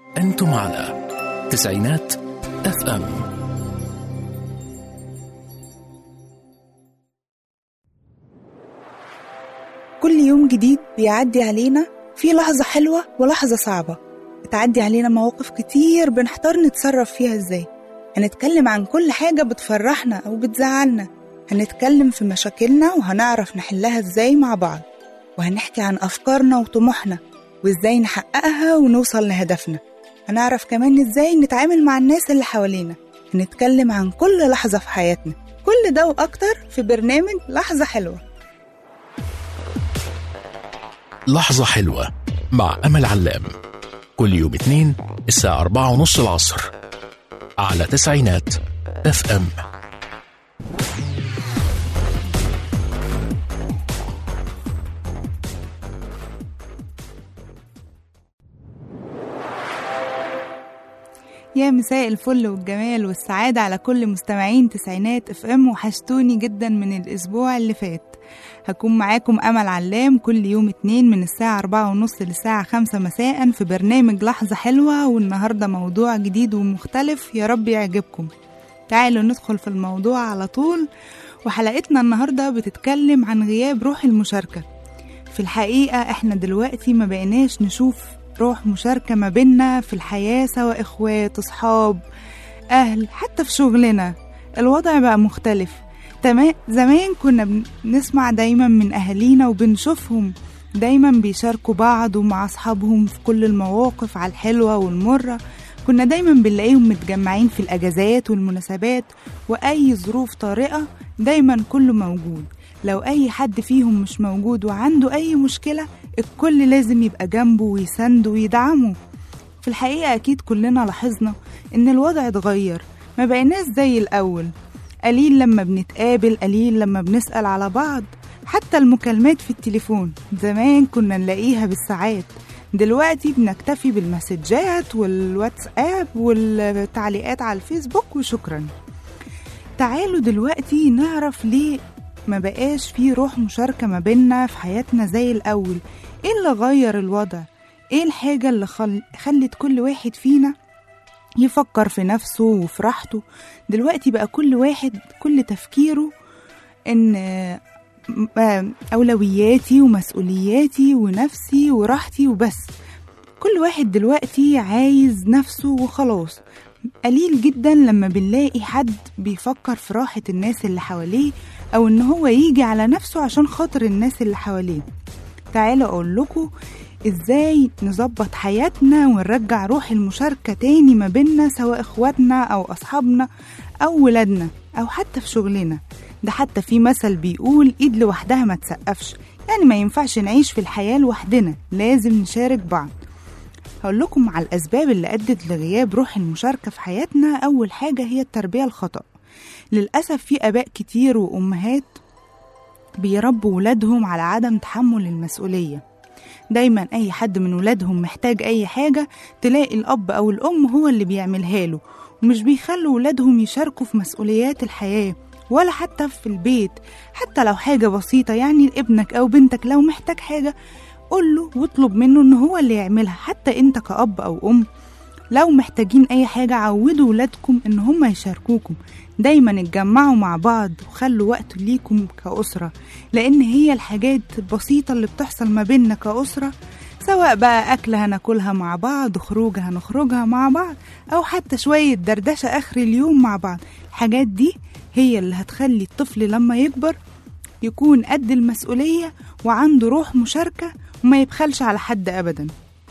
أنتم على تسعينات اف ام كل يوم جديد بيعدي علينا في لحظة حلوة ولحظة صعبة بتعدي علينا مواقف كتير بنحتار نتصرف فيها ازاي هنتكلم عن كل حاجة بتفرحنا أو بتزعلنا هنتكلم في مشاكلنا وهنعرف نحلها ازاي مع بعض وهنحكي عن أفكارنا وطموحنا وازاي نحققها ونوصل لهدفنا هنعرف كمان ازاي نتعامل مع الناس اللي حوالينا هنتكلم عن كل لحظة في حياتنا كل ده وأكتر في برنامج لحظة حلوة لحظة حلوة مع أمل علام كل يوم اثنين الساعة أربعة ونص العصر على تسعينات اف ام يا مساء الفل والجمال والسعادة على كل مستمعين تسعينات اف ام وحشتوني جدا من الأسبوع اللي فات هكون معاكم أمل علام كل يوم اتنين من الساعة أربعة ونص للساعة خمسة مساء في برنامج لحظة حلوة والنهاردة موضوع جديد ومختلف يا رب يعجبكم تعالوا ندخل في الموضوع على طول وحلقتنا النهاردة بتتكلم عن غياب روح المشاركة في الحقيقة احنا دلوقتي ما بقيناش نشوف روح مشاركة ما بينا في الحياة سواء اخوات اصحاب اهل حتى في شغلنا الوضع بقى مختلف تمام زمان كنا بنسمع دايما من اهالينا وبنشوفهم دايما بيشاركوا بعض ومع اصحابهم في كل المواقف على الحلوة والمرة كنا دايما بنلاقيهم متجمعين في الاجازات والمناسبات واي ظروف طارئة دايما كله موجود لو اي حد فيهم مش موجود وعنده اي مشكلة الكل لازم يبقى جنبه ويسنده ويدعمه في الحقيقة أكيد كلنا لاحظنا إن الوضع اتغير ما بقيناش زي الأول قليل لما بنتقابل قليل لما بنسأل على بعض حتى المكالمات في التليفون زمان كنا نلاقيها بالساعات دلوقتي بنكتفي بالمسجات والواتساب والتعليقات على الفيسبوك وشكرا تعالوا دلوقتي نعرف ليه ما بقاش في روح مشاركة ما بينا في حياتنا زي الأول ايه اللي غير الوضع ايه الحاجة اللي خل... خلت كل واحد فينا يفكر في نفسه وفي راحته دلوقتي بقى كل واحد كل تفكيره ان أولوياتي ومسؤولياتي ونفسي وراحتي وبس كل واحد دلوقتي عايز نفسه وخلاص قليل جدا لما بنلاقي حد بيفكر في راحة الناس اللي حواليه أو إن هو يجي على نفسه عشان خاطر الناس اللي حواليه تعالوا أقول لكم إزاي نظبط حياتنا ونرجع روح المشاركة تاني ما بينا سواء إخواتنا أو أصحابنا أو ولادنا أو حتى في شغلنا ده حتى في مثل بيقول إيد لوحدها ما تسقفش يعني ما ينفعش نعيش في الحياة لوحدنا لازم نشارك بعض هقول لكم على الأسباب اللي أدت لغياب روح المشاركة في حياتنا أول حاجة هي التربية الخطأ للأسف في آباء كتير وأمهات بيربوا ولادهم على عدم تحمل المسؤولية دايما أي حد من ولادهم محتاج أي حاجة تلاقي الأب أو الأم هو اللي بيعملها له ومش بيخلوا ولادهم يشاركوا في مسؤوليات الحياة ولا حتى في البيت حتى لو حاجة بسيطة يعني ابنك أو بنتك لو محتاج حاجة قول له واطلب منه إن هو اللي يعملها حتى أنت كأب أو أم لو محتاجين أي حاجة عودوا ولادكم إن هم يشاركوكم دايما اتجمعوا مع بعض وخلوا وقت ليكم كأسرة لأن هي الحاجات البسيطة اللي بتحصل ما بيننا كأسرة سواء بقى أكلة هناكلها مع بعض خروجة هنخرجها مع بعض أو حتى شوية دردشة آخر اليوم مع بعض الحاجات دي هي اللي هتخلي الطفل لما يكبر يكون قد المسؤولية وعنده روح مشاركة وما يبخلش على حد أبدا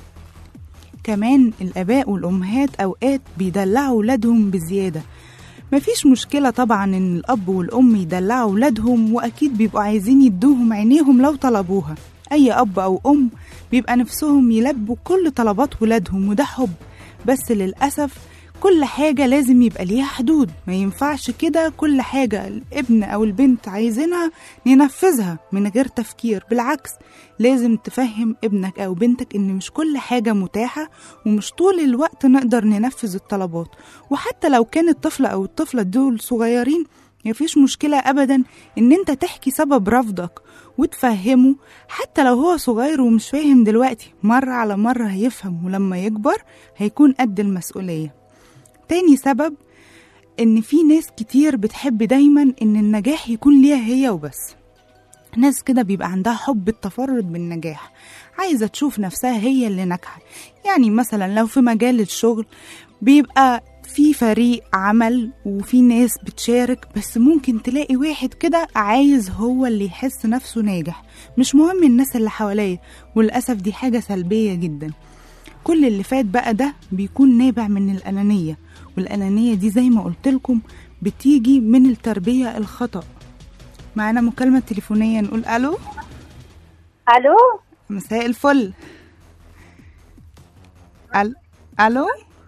كمان الآباء والأمهات أوقات بيدلعوا ولادهم بزيادة مفيش مشكلة طبعا إن الأب والأم يدلعوا ولادهم وأكيد بيبقوا عايزين يدوهم عينيهم لو طلبوها أي أب أو أم بيبقى نفسهم يلبوا كل طلبات ولادهم وده حب بس للأسف كل حاجة لازم يبقى ليها حدود ما ينفعش كده كل حاجة الابن أو البنت عايزينها ننفذها من غير تفكير بالعكس لازم تفهم ابنك أو بنتك إن مش كل حاجة متاحة ومش طول الوقت نقدر ننفذ الطلبات وحتى لو كان الطفل أو الطفلة دول صغيرين مفيش مشكلة أبدا إن أنت تحكي سبب رفضك وتفهمه حتى لو هو صغير ومش فاهم دلوقتي مرة على مرة هيفهم ولما يكبر هيكون قد المسؤولية تاني سبب إن في ناس كتير بتحب دايما إن النجاح يكون ليها هي وبس ناس كده بيبقى عندها حب التفرد بالنجاح عايزة تشوف نفسها هي اللي ناجحة يعني مثلا لو في مجال الشغل بيبقى في فريق عمل وفي ناس بتشارك بس ممكن تلاقي واحد كده عايز هو اللي يحس نفسه ناجح مش مهم الناس اللي حواليه وللأسف دي حاجة سلبية جدا كل اللي فات بقى ده بيكون نابع من الأنانية والأنانية دي زي ما قلت لكم بتيجي من التربية الخطأ معانا مكالمة تليفونية نقول ألو الو مساء الفل أل... ألو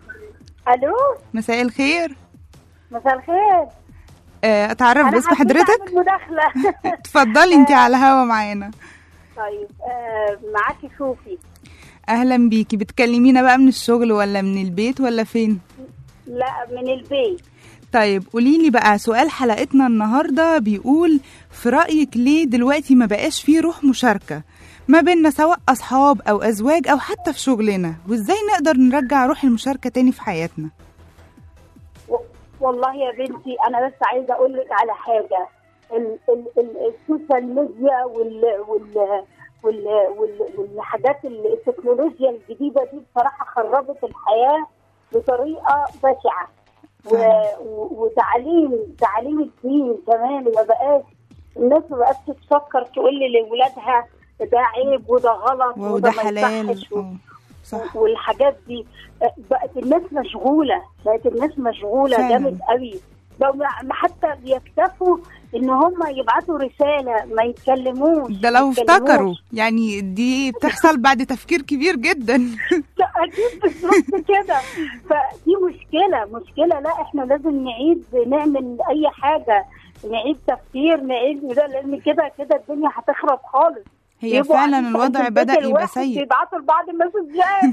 الو مساء الخير مساء الخير آه، أتعرف أنا باسم حبيت حضرتك أعمل مداخله اتفضلي انت على هوا معانا طيب آه معاكي شوفي أهلا بيكي بتكلمينا بقى من الشغل ولا من البيت ولا فين لا من البيت طيب قوليلي بقى سؤال حلقتنا النهاردة بيقول في رأيك ليه دلوقتي ما بقاش فيه روح مشاركة ما بيننا سواء أصحاب أو أزواج أو حتى في شغلنا وإزاي نقدر نرجع روح المشاركة تاني في حياتنا و- والله يا بنتي انا بس عايزه اقول لك على حاجه ال- ال- ال- السوشيال ميديا وال وال وال وال والحاجات ال- التكنولوجيا الجديده دي بصراحه خربت الحياه بطريقه بشعه و- و- وتعليم تعليم الدين كمان ما بقاش الناس ما بقتش تفكر تقول لاولادها ده عيب وده غلط وده ما حلال يصحش و- اه صح والحاجات دي بقت الناس مشغوله بقت الناس مشغوله فعلا. جامد قوي بقوا ما- حتى بيكتفوا ان هم يبعتوا رساله ما يتكلموش ده لو ما يتكلموش. افتكروا يعني دي بتحصل بعد تفكير كبير جدا لا، اكيد بالظبط كده فدي مشكله مشكله لا احنا لازم نعيد نعمل اي حاجه نعيد تفكير نعيد ده لان كده كده الدنيا هتخرب خالص هي يبقوا فعلا قاعدين في الوضع البيت بدأ يبقى الواحد سيء بيبعتوا لبعض مسجات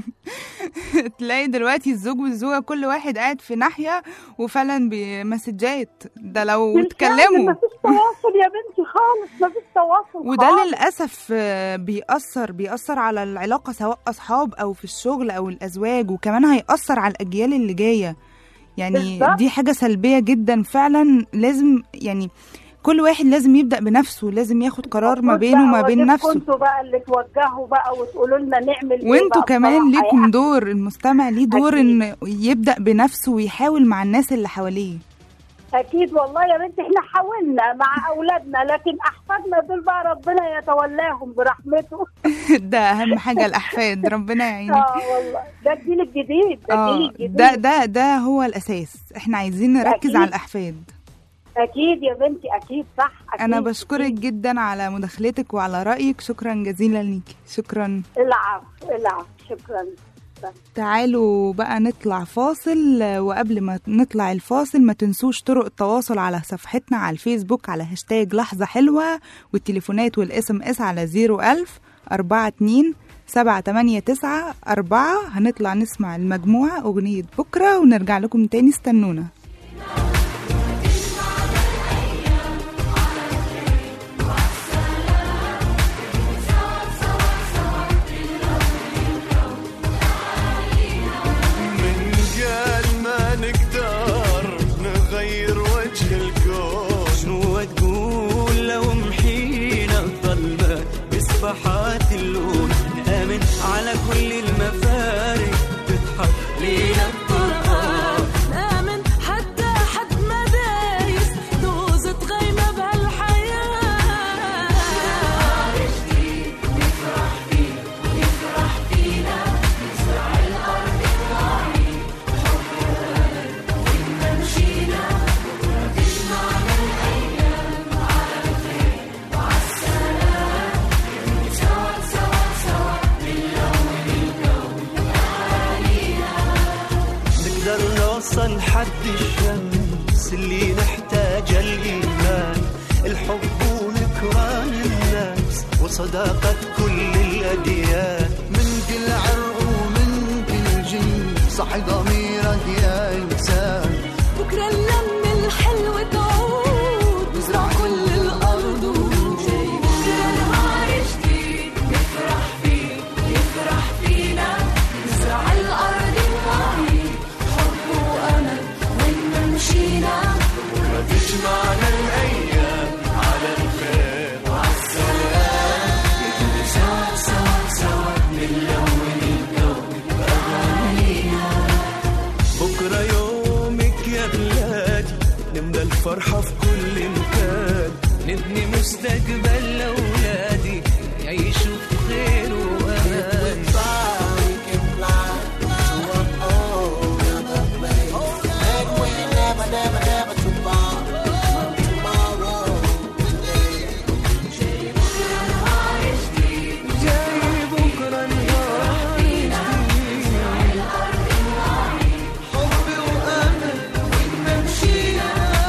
تلاقي دلوقتي الزوج والزوجة كل واحد قاعد في ناحية وفعلا بمسجات ده لو بالفعل اتكلموا مفيش تواصل يا بنتي خالص مفيش تواصل وده خالص. للأسف آه، بيأثر بيأثر على العلاقة سواء أصحاب أو في الشغل أو الأزواج وكمان هيأثر على الأجيال اللي جاية يعني بالظبط. دي حاجة سلبية جدا فعلا لازم يعني كل واحد لازم يبدأ بنفسه لازم ياخد قرار ما المفروض بينه بقى وما بين واجبكم نفسه انتوا بقى اللي توجهوا بقى وتقولوا لنا نعمل ايه وانتوا بقى كمان بصراحة ليكم يعني. دور المستمع ليه دور أكيد. ان يبدأ بنفسه ويحاول مع الناس اللي حواليه اكيد والله يا بنتي احنا حاولنا مع اولادنا لكن احفادنا دول بقى ربنا يتولاهم برحمته ده اهم حاجة الأحفاد ربنا يعينك اه والله ده الجيل الجديد ده الجيل اه الجديد ده ده ده هو الأساس احنا عايزين نركز أكيد. على الأحفاد اكيد يا بنتي اكيد صح أكيد. انا بشكرك جدا على مداخلتك وعلى رايك شكرا جزيلا ليكي شكرا العفو العفو شكرا تعالوا بقى نطلع فاصل وقبل ما نطلع الفاصل ما تنسوش طرق التواصل على صفحتنا على الفيسبوك على هاشتاج لحظة حلوة والتليفونات والاس ام اس على 01000 42 سبعة تمانية تسعة أربعة هنطلع نسمع المجموعة أغنية بكرة ونرجع لكم تاني استنونا من قال ما نقدر نغير وجه الكون شنو تقول لو محينا الظلمة بصفحات اللون نآمن على كل المفارق تضحك لينا الطرقات نآمن حتى حد ما دايس دوزة غيمة بهالحياة نقدر نوصل حد الشمس اللي نحتاج الإيمان الحب ونكران الناس وصداقة كل الأديان من كل عرق ومن كل جنس صح ضميرك يا انسان بكرة اللمة الحلوة تعود فرحة في كل مكان نبني مستقبل لأولادي يعيشوا بخير وأمان جاي بكرة نهار جديد حب وأمل ونمشي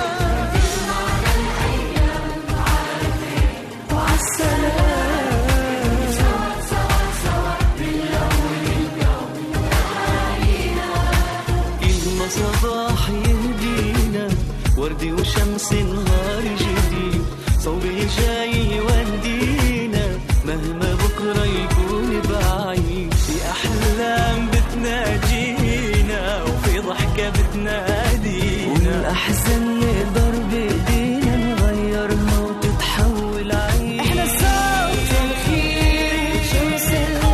إلنا صباح يهدينا وردي وشمس نهار جديد صوبي جاي يودينا مهما بكرة يكون بعيد في أحلام بتناجينا وفي ضحكة بتنادينا والأحزان نقدر بإيدينا نغيرها وتتحول عيد احنا صوت الخير شمس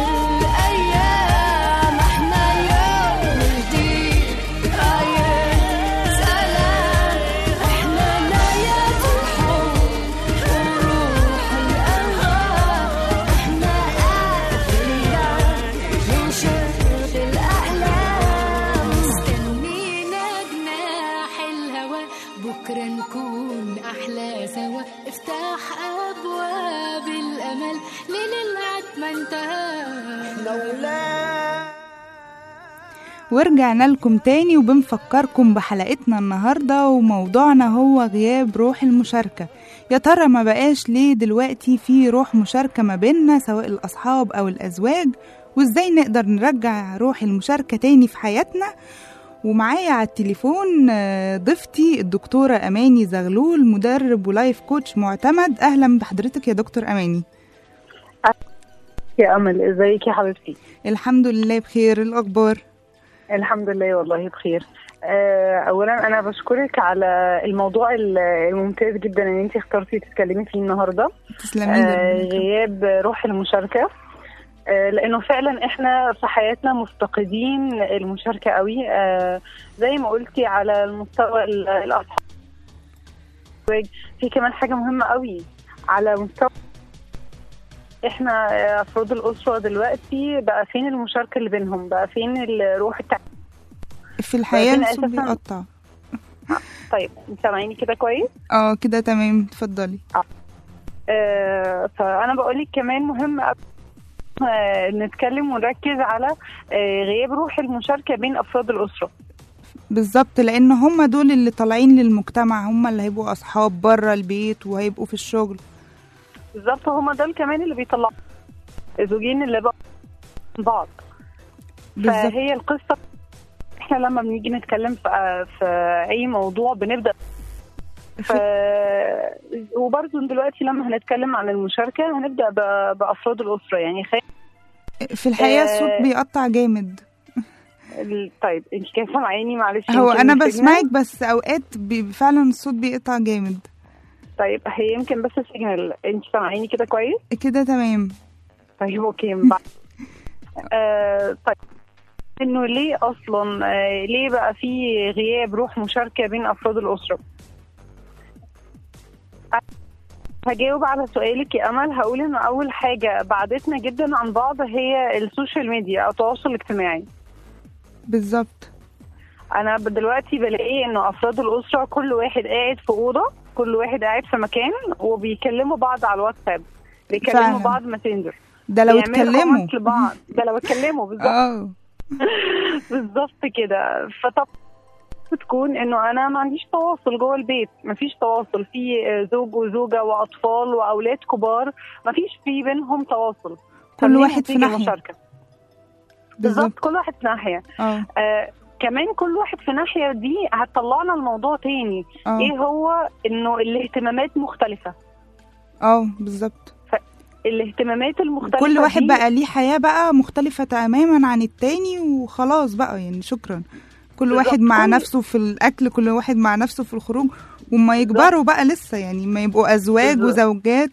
الأيام احنا يوم جديد آية سلام احنا نايات الحب وروح الأنهار احنا أثرياء من شرق الأحلام مستنينا جناح الهوى بكرة نكون أحلى سوا افتح أبواب الأمل للعد ما انتهى ورجعنا لكم تاني وبنفكركم بحلقتنا النهاردة وموضوعنا هو غياب روح المشاركة يا ترى ما بقاش ليه دلوقتي في روح مشاركة ما بيننا سواء الأصحاب أو الأزواج وإزاي نقدر نرجع روح المشاركة تاني في حياتنا ومعايا على التليفون آه، ضيفتي الدكتورة أماني زغلول مدرب ولايف كوتش معتمد أهلا بحضرتك يا دكتور أماني يا امل ازيك يا حبيبتي الحمد لله بخير الأخبار الحمد لله والله بخير آه، اولا انا بشكرك على الموضوع ال- الممتاز جدا ان انت اخترتي تتكلمي فيه النهارده تسلمي آه، لي غياب روح المشاركه آه، لانه فعلا احنا في حياتنا مفتقدين المشاركه قوي آه، زي ما قلتي على المستوى ال- الاصحاب في كمان حاجه مهمه قوي على مستوى احنا آه، افراد الاسره دلوقتي بقى فين المشاركه اللي بينهم بقى فين الروح التع... في الحياة ربنا الصوت أساساً- بيقطع طيب انت سامعيني كده كويس اه كده تمام اتفضلي آه فانا بقول لك كمان مهم أوي، آه نتكلم ونركز على آه غياب روح المشاركه بين افراد الاسره بالظبط لان هم دول اللي طالعين للمجتمع هم اللي هيبقوا اصحاب بره البيت وهيبقوا في الشغل بالظبط هما دول كمان اللي بيطلعوا الزوجين اللي بقى بعض بالظبط فهي القصه احنا لما بنيجي نتكلم في, آه، في اي موضوع بنبدا ف... وبرضه دلوقتي لما هنتكلم عن المشاركه هنبدا ب... بافراد الاسره يعني خي... في الحقيقه آه، الصوت بيقطع جامد ال- طيب انت كيف سامعيني معلش هو يمكن انا السيجنال- بسمعك بس اوقات بي فعلا الصوت بيقطع جامد طيب هي يمكن بس السيجنال انت سامعيني كده كويس كده تمام طيب اوكي بعد. آه طيب انه ليه اصلا آه ليه بقى في غياب روح مشاركه بين افراد الاسره هجاوب على سؤالك يا امل هقول ان اول حاجه بعدتنا جدا عن بعض هي السوشيال ميديا او التواصل الاجتماعي بالظبط انا ب- دلوقتي بلاقي انه افراد الاسره كل واحد قاعد في اوضه كل واحد قاعد في مكان وبيكلموا بعض على الواتساب بيكلموا فعلا. بعض ماسنجر ده لو بيعملوا اتكلموا comments لبعض ده لو اتكلموا بالظبط اه بالظبط كده فطب بتكون انه انا ما عنديش تواصل جوه البيت ما فيش تواصل في آه، زوج وزوجه واطفال واولاد كبار ما فيش في بينهم تواصل كل فمنين واحد في هتيجي ناحيه المشاركه بالظبط بالظبط كل واحد في ناحيه اه آه كمان كل واحد في ناحيه دي هتطلعنا الموضوع تاني اه ايه هو انه الاهتمامات مختلفه اه بالظبط الاهتمامات المختلفه كل واحد دي بقى ليه حياة بقى مختلفة تماما عن التاني وخلاص بقى يعني شكرا كل بالظبط. واحد مع كل- نفسه في الأكل كل واحد مع نفسه في الخروج وما يكبروا بقى لسه يعني ما يبقوا أزواج بالظبط. وزوجات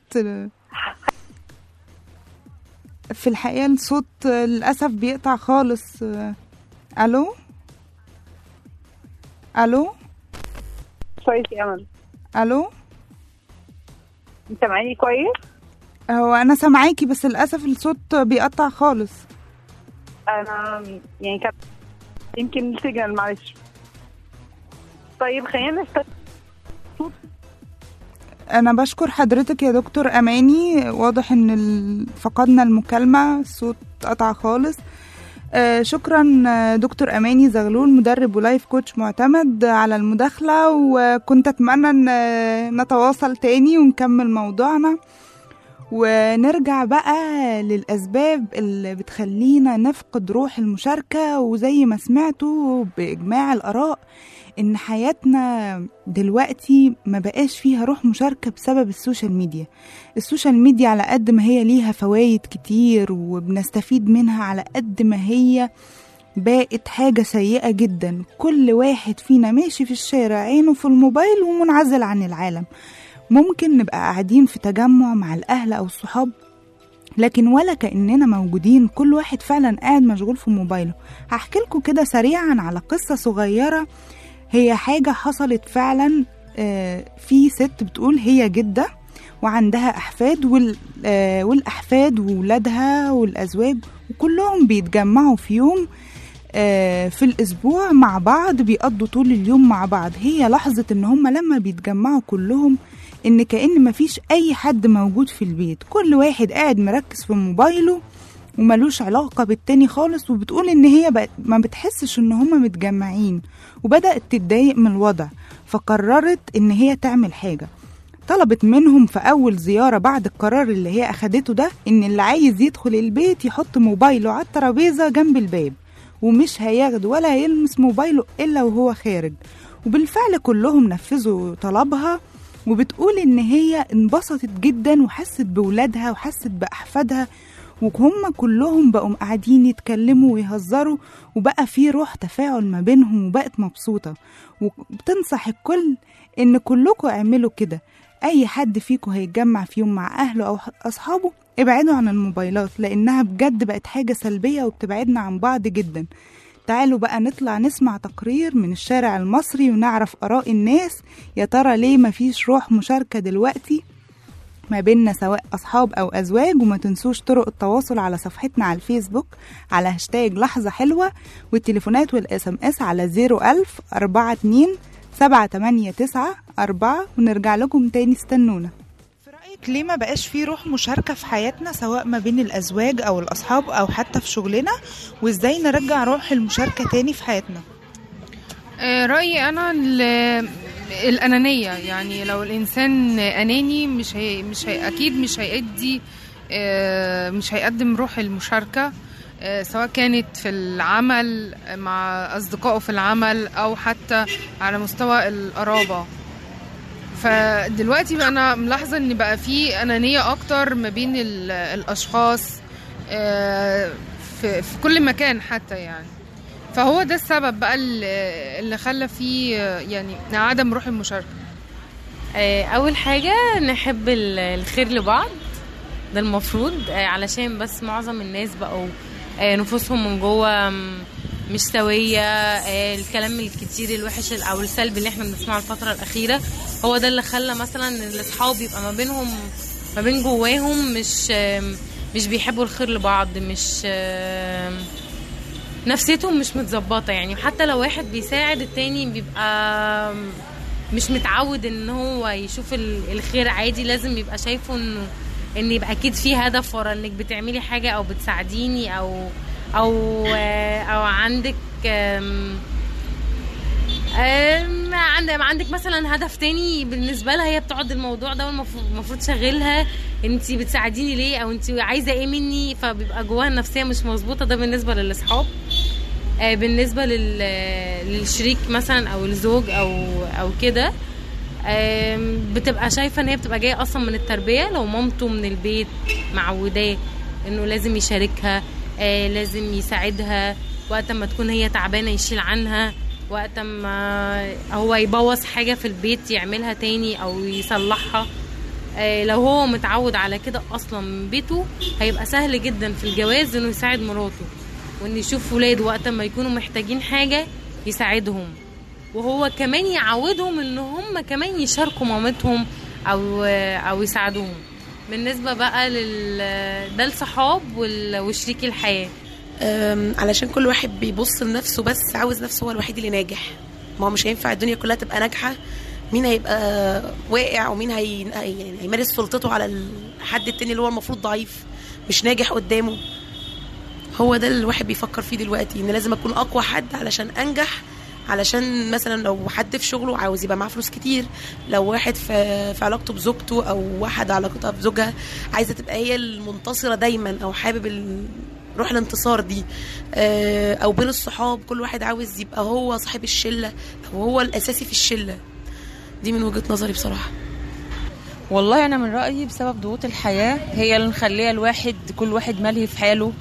في الحقيقة الصوت للأسف بيقطع خالص ألو ألو كويس يا امل الو انت معايا كويس هو انا سامعاكي بس للاسف الصوت بيقطع خالص انا يعني كانت يمكن السيجنال معلش طيب خلينا نست انا بشكر حضرتك يا دكتور اماني واضح ان ال- فقدنا المكالمه الصوت قطع خالص آه، شكرا آه، دكتور اماني زغلول مدرب ولايف كوتش معتمد على المداخله وكنت اتمنى ان آه، نتواصل تاني ونكمل موضوعنا ونرجع بقى للأسباب اللي بتخلينا نفقد روح المشاركة وزي ما سمعتوا بإجماع الآراء إن حياتنا دلوقتي ما بقاش فيها روح مشاركة بسبب السوشيال ميديا السوشيال ميديا على قد ما هي ليها فوائد كتير وبنستفيد منها على قد ما هي بقت حاجة سيئة جدا كل واحد فينا ماشي في الشارع عينه في الموبايل ومنعزل عن العالم ممكن نبقى قاعدين في تجمع مع الأهل أو الصحاب لكن ولا كأننا موجودين كل واحد فعلا قاعد مشغول في موبايله هحكي لكم كده سريعا على قصة صغيرة هي حاجة حصلت فعلا آه، في ست بتقول هي جدة وعندها أحفاد وال آه، والأحفاد وولادها والأزواج وكلهم بيتجمعوا في يوم آه، في الأسبوع مع بعض بيقضوا طول اليوم مع بعض هي لحظة إن هم لما بيتجمعوا كلهم إن كأن مفيش أي حد موجود في البيت كل واحد قاعد مركز في موبايله وملوش علاقة بالتاني خالص وبتقول إن هي بقت ما بتحسش إن هما متجمعين وبدأت تتضايق من الوضع فقررت إن هي تعمل حاجة طلبت منهم في أول زيارة بعد القرار اللي هي أخدته ده إن اللي عايز يدخل البيت يحط موبايله على الترابيزة جنب الباب ومش هياخد ولا هيلمس موبايله إلا وهو خارج وبالفعل كلهم نفذوا طلبها وبتقول إن هي انبسطت جدا وحست بولادها وحست بأحفادها وهم كلهم بقوا قاعدين يتكلموا ويهزروا وبقى في روح تفاعل ما بينهم وبقت مبسوطة وبتنصح الكل إن كلكم اعملوا كده أي حد فيكم هيتجمع في يوم مع أهله أو أصحابه ابعدوا عن الموبايلات لأنها بجد بقت حاجة سلبية وبتبعدنا عن بعض جدا تعالوا بقى نطلع نسمع تقرير من الشارع المصري ونعرف آراء الناس يا ترى ليه مفيش روح مشاركة دلوقتي ما بيننا سواء أصحاب أو أزواج وما تنسوش طرق التواصل على صفحتنا على الفيسبوك على هاشتاج لحظة حلوة والتليفونات والاس ام اس على 01000 42 789 4 ونرجع لكم تاني استنونا في رأيك ليه ما بقاش في روح مشاركة في حياتنا سواء ما بين الأزواج أو الأصحاب أو حتى في شغلنا وإزاي نرجع روح المشاركة تاني في حياتنا آه، رأيي أنا ال- الأنانية يعني لو الإنسان أناني مش هي مش هي أكيد مش هيأدي آه، مش هيقدم روح المشاركة آه، سواء كانت في العمل مع أصدقائه في العمل أو حتى على مستوى القرابة فدلوقتي بقى أنا ملاحظة إن بقى في أنانية أكتر ما بين ال- الأشخاص آه، في في كل مكان حتى يعني فهو ده السبب بقى اللي اللي خلى فيه يعني عدم روح المشاركة آه، اول حاجه نحب ال- الخير لبعض ده المفروض آه، علشان بس معظم الناس بقوا آه، نفوسهم من جوه م- مش سويه آه، الكلام الكتير الوحش او السلبي اللي احنا بنسمعه الفتره الاخيره هو ده اللي خلى مثلا إن الاصحاب يبقى ما بينهم ما بين جواهم مش آم، مش بيحبوا الخير لبعض مش آم، نفسيتهم مش متظبطه يعني حتى لو واحد بيساعد التاني بيبقى مش متعود ان هو يشوف ال- الخير عادي لازم يبقى شايفه انه ان يبقى اكيد في هدف ورا انك بتعملي حاجه او بتساعديني او او او عندك آم، آم، عند- عندك مثلا هدف تاني بالنسبه لها هي بتقعد الموضوع ده والمفروض المفروض شغلها انت بتساعديني ليه او انت عايزه ايه مني فبيبقى جواها النفسيه مش مظبوطه ده بالنسبه للاصحاب آه، بالنسبه لل... للشريك مثلا او الزوج او او كده آم، بتبقى شايفه ان هي بتبقى جايه اصلا من التربيه لو مامته من البيت معوداه انه لازم يشاركها آه، لازم يساعدها وقت ما تكون هي تعبانه يشيل عنها وقت ما هو يبوظ حاجه في البيت يعملها تاني او يصلحها آه، لو هو متعود على كده اصلا من بيته هيبقى سهل جدا في الجواز انه يساعد مراته وان يشوف ولاده وقت ما يكونوا محتاجين حاجه يساعدهم وهو كمان يعودهم ان هم كمان يشاركوا مامتهم او او يساعدوهم بالنسبه بقى لل ده الصحاب وال- وشريك الحياه أم، علشان كل واحد بيبص لنفسه بس عاوز نفسه هو الوحيد اللي ناجح ما هو مش هينفع الدنيا كلها تبقى ناجحه مين هيبقى واقع ومين هي... هي- يعني هيمارس سلطته على الحد التاني اللي هو المفروض ضعيف مش ناجح قدامه هو ده اللي الواحد بيفكر فيه دلوقتي ان لازم اكون اقوى حد علشان انجح علشان مثلا لو حد في شغله عاوز يبقى معاه فلوس كتير لو واحد في في علاقته بزوجته او واحد علاقتها بزوجها عايزه تبقى هي المنتصره دايما او حابب ال... روح الانتصار دي آه، او بين الصحاب كل واحد عاوز يبقى هو صاحب الشله او هو الاساسي في الشله دي من وجهه نظري بصراحه والله انا من رايي بسبب ضغوط الحياه هي اللي مخليه الواحد كل واحد ملهي في حاله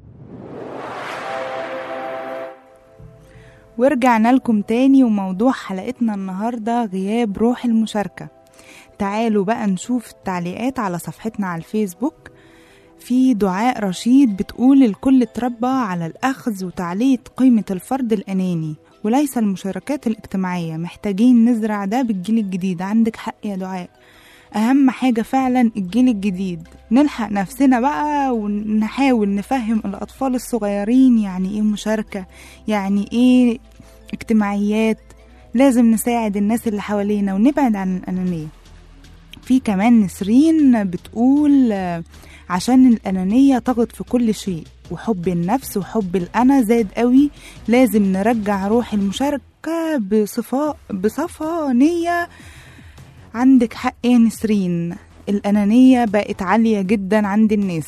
ورجعنا لكم تاني وموضوع حلقتنا النهاردة غياب روح المشاركة تعالوا بقى نشوف التعليقات على صفحتنا على الفيسبوك في دعاء رشيد بتقول الكل اتربى على الأخذ وتعلية قيمة الفرد الأناني وليس المشاركات الاجتماعية محتاجين نزرع ده بالجيل الجديد عندك حق يا دعاء أهم حاجة فعلا الجيل الجديد نلحق نفسنا بقى ونحاول نفهم الأطفال الصغيرين يعني إيه مشاركة يعني إيه اجتماعيات لازم نساعد الناس اللي حوالينا ونبعد عن الأنانية في كمان نسرين بتقول آه، عشان الأنانية طغت في كل شيء وحب النفس وحب الأنا زاد قوي لازم نرجع روح المشاركة بصفاء بصفا نية عندك حق يا نسرين الأنانية بقت عالية جدا عند الناس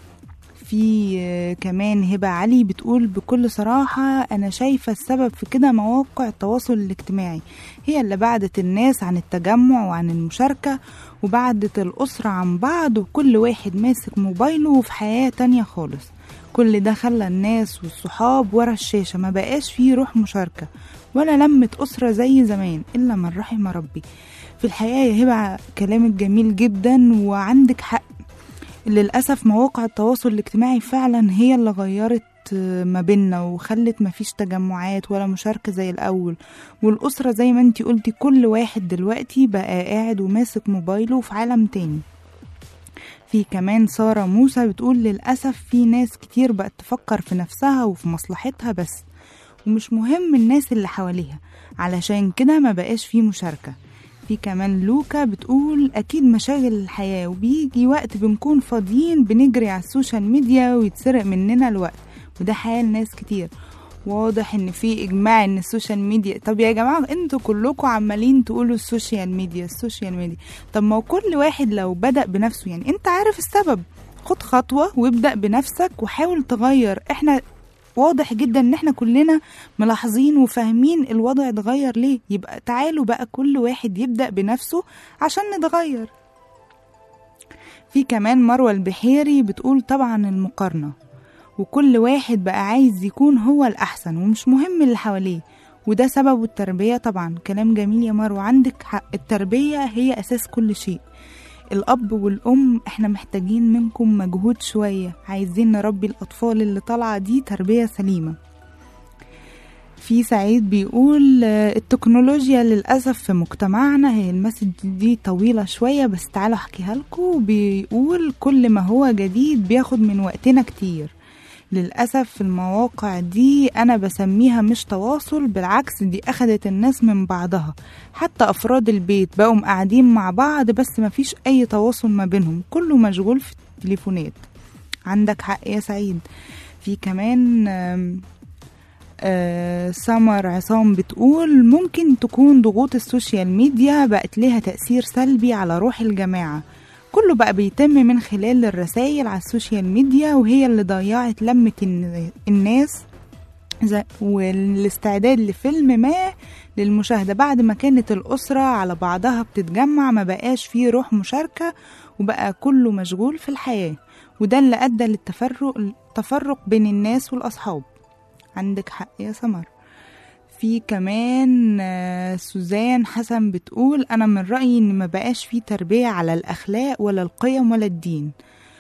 في آه، كمان هبة علي بتقول بكل صراحة أنا شايفة السبب في كده مواقع التواصل الاجتماعي هي اللي بعدت الناس عن التجمع وعن المشاركة وبعدت الأسرة عن بعض وكل واحد ماسك موبايله وفي حياة تانية خالص كل ده خلى الناس والصحاب ورا الشاشة ما بقاش فيه روح مشاركة ولا لمة أسرة زي زمان إلا من رحم ربي في الحقيقة يا هبة كلامك جميل جدا وعندك حق للأسف مواقع التواصل الاجتماعي فعلا هي اللي غيرت ما بينا وخلت مفيش تجمعات ولا مشاركة زي الأول والأسرة زي ما انتي قلتي كل واحد دلوقتي بقى قاعد وماسك موبايله في عالم تاني في كمان سارة موسى بتقول للأسف في ناس كتير بقت تفكر في نفسها وفي مصلحتها بس ومش مهم الناس اللي حواليها علشان كده ما بقاش فيه مشاركة في كمان لوكا بتقول أكيد مشاغل الحياة وبيجي وقت بنكون فاضيين بنجري على السوشيال ميديا ويتسرق مننا الوقت وده حال ناس كتير واضح ان في اجماع ان السوشيال ميديا طب يا جماعه انتوا كلكم عمالين تقولوا السوشيال ميديا السوشيال ميديا طب ما هو كل واحد لو بدا بنفسه يعني انت عارف السبب خد خطوه وابدا بنفسك وحاول تغير احنا واضح جدا ان احنا كلنا ملاحظين وفاهمين الوضع اتغير ليه يبقى تعالوا بقى كل واحد يبدا بنفسه عشان نتغير في كمان مروه البحيري بتقول طبعا المقارنه وكل واحد بقى عايز يكون هو الأحسن ومش مهم اللي حواليه وده سببه التربية طبعا كلام جميل يا مروة عندك حق التربية هي أساس كل شيء الأب والأم احنا محتاجين منكم مجهود شوية عايزين نربي الأطفال اللي طالعة دي تربية سليمة في سعيد بيقول آه، التكنولوجيا للأسف في مجتمعنا هي المسج دي طويلة شوية بس تعالوا أحكيها لكم بيقول كل ما هو جديد بياخد من وقتنا كتير للأسف في المواقع دي أنا بسميها مش تواصل بالعكس دي أخدت الناس من بعضها حتى أفراد البيت بقوا قاعدين مع بعض بس مفيش أي تواصل ما بينهم كله مشغول في التليفونات عندك حق يا سعيد في كمان آم، آه، سمر عصام بتقول ممكن تكون ضغوط السوشيال ميديا بقت لها تأثير سلبي على روح الجماعة كله بقى بيتم من خلال الرسائل على السوشيال ميديا وهي اللي ضيعت لمة الن- الناس ز- والاستعداد لفيلم ما للمشاهدة بعد ما كانت الأسرة على بعضها بتتجمع ما بقاش فيه روح مشاركة وبقى كله مشغول في الحياة وده اللي أدى للتفرق التفرق بين الناس والأصحاب عندك حق يا سمر في كمان آه، سوزان حسن بتقول أنا من رأيي إن ما بقاش في تربية على الأخلاق ولا القيم ولا الدين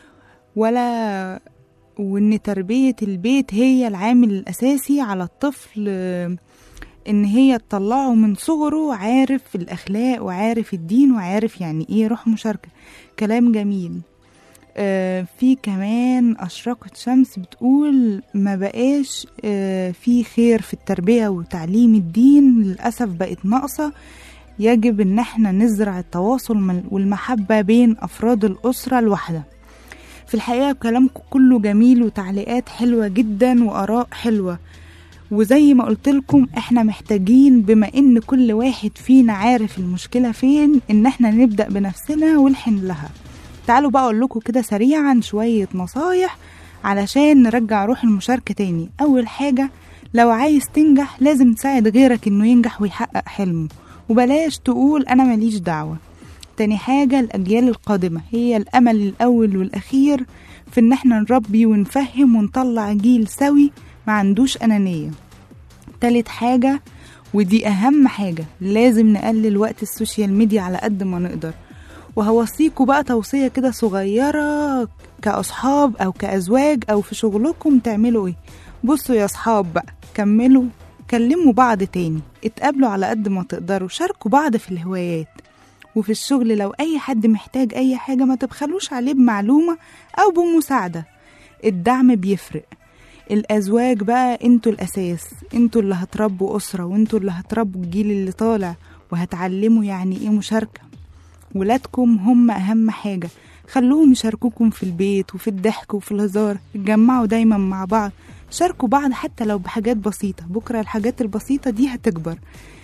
ولا وإن تربية البيت هي العامل الأساسي على الطفل آه، ان هي تطلعه من صغره عارف الأخلاق وعارف الدين وعارف يعني ايه روح مشاركة كلام جميل آه، في كمان أشرقت شمس بتقول ما بقاش آه، في خير في التربية وتعليم الدين للأسف بقت ناقصة يجب ان احنا نزرع التواصل من- والمحبة بين أفراد الأسرة الواحدة في الحقيقة كلامكم كله جميل وتعليقات حلوة جدا وآراء حلوة وزي ما قلت لكم احنا محتاجين بما ان كل واحد فينا عارف المشكلة فين ان احنا نبدأ بنفسنا ونحن لها تعالوا بقى اقول لكم كده سريعا شوية نصايح علشان نرجع روح المشاركة تاني اول حاجة لو عايز تنجح لازم تساعد غيرك انه ينجح ويحقق حلمه وبلاش تقول انا ماليش دعوة تاني حاجة الأجيال القادمة هي الأمل الأول والأخير في إن احنا نربي ونفهم ونطلع جيل سوي ما عندوش أنانية تالت حاجة ودي أهم حاجة لازم نقلل وقت السوشيال ميديا على قد ما نقدر وهوصيكوا بقى توصية كده صغيرة كأصحاب أو كأزواج أو في شغلكم تعملوا إيه بصوا يا أصحاب بقى كملوا كلموا بعض تاني اتقابلوا على قد ما تقدروا شاركوا بعض في الهوايات وفي الشغل لو أي حد محتاج أي حاجة ما تبخلوش عليه بمعلومة أو بمساعدة الدعم بيفرق الأزواج بقى انتوا الأساس انتوا اللي هتربوا أسرة وانتوا اللي هتربوا الجيل اللي طالع وهتعلموا يعني ايه مشاركة ولادكم هم أهم حاجة خلوهم يشاركوكم في البيت وفي الضحك وفي الهزار اتجمعوا دايما مع بعض شاركوا بعض حتى لو بحاجات بسيطة بكرة الحاجات البسيطة دي هتكبر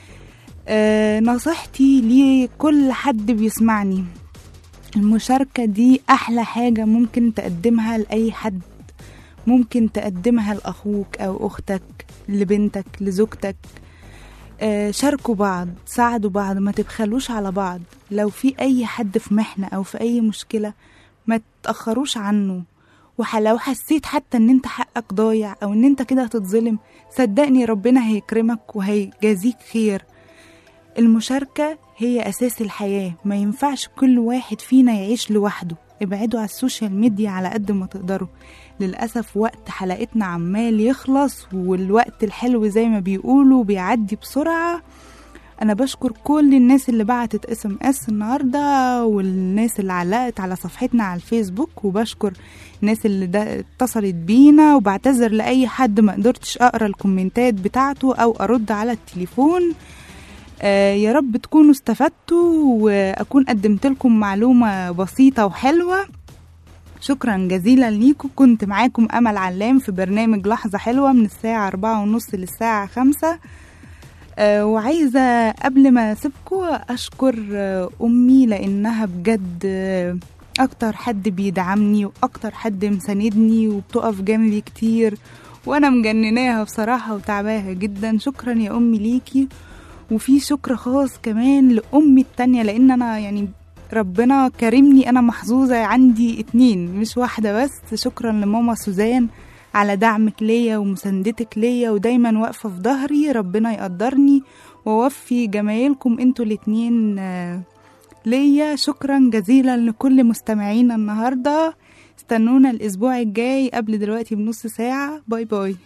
آه نصيحتي لكل حد بيسمعني المشاركة دي أحلى حاجة ممكن تقدمها لأي حد ممكن تقدمها لأخوك أو أختك لبنتك لزوجتك آه، شاركوا بعض ساعدوا بعض ما تبخلوش على بعض لو في أي حد في محنة أو في أي مشكلة ما تأخروش عنه ولو حسيت حتى ان انت حقك ضايع او ان انت كده هتتظلم صدقني ربنا هيكرمك وهيجازيك خير المشاركة هي أساس الحياة ما ينفعش كل واحد فينا يعيش لوحده ابعدوا على السوشيال ميديا على قد ما تقدروا للأسف وقت حلقتنا عمال يخلص والوقت الحلو زي ما بيقولوا بيعدي بسرعة أنا بشكر كل الناس اللي بعتت اس ام اس النهاردة والناس اللي علقت على صفحتنا على الفيسبوك وبشكر الناس اللي ده اتصلت بينا وبعتذر لأي حد ما قدرتش أقرأ الكومنتات بتاعته أو أرد على التليفون آه يا رب تكونوا استفدتوا وأكون قدمت لكم معلومة بسيطة وحلوة شكرا جزيلا ليكم كنت معاكم أمل علام في برنامج لحظة حلوة من الساعة أربعة ونص للساعة خمسة آه وعايزة قبل ما أسيبكم أشكر آه أمي لأنها بجد آه أكتر حد بيدعمني وأكتر حد مساندني وبتقف جنبي كتير وأنا مجنناها بصراحة وتعباها جدا شكرا يا أمي ليكي وفي شكر خاص كمان لأمي التانية لأن أنا يعني ربنا كرمني أنا محظوظة عندي اتنين مش واحدة بس شكرا لماما سوزان على دعمك ليا ومساندتك ليا ودايما واقفة في ظهري ربنا يقدرني ووفي جمايلكم انتوا الاتنين آه، ليا شكرا جزيلا لكل مستمعينا النهاردة استنونا الأسبوع الجاي قبل دلوقتي بنص ساعة باي باي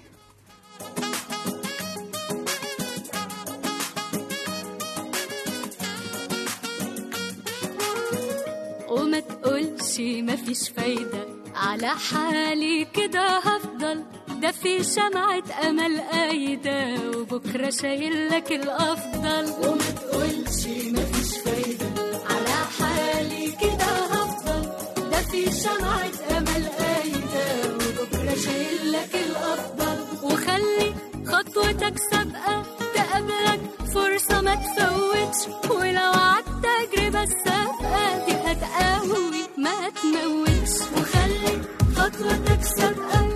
وما تقولش مفيش فايدة على حالي كده هفضل ده في شمعة أمل قايدة وبكرة شايل لك الأفضل وما تقولش مفيش فايدة على حالي كده هفضل ده في شمعة أمل قايدة وبكرة شايل لك الأفضل وخلي خطوتك سابقة تقابلك فرصة ما تفوتش ولو عدت تجربة السابقة دي هتقوي ما تموتش وخلي خطوتك سابقة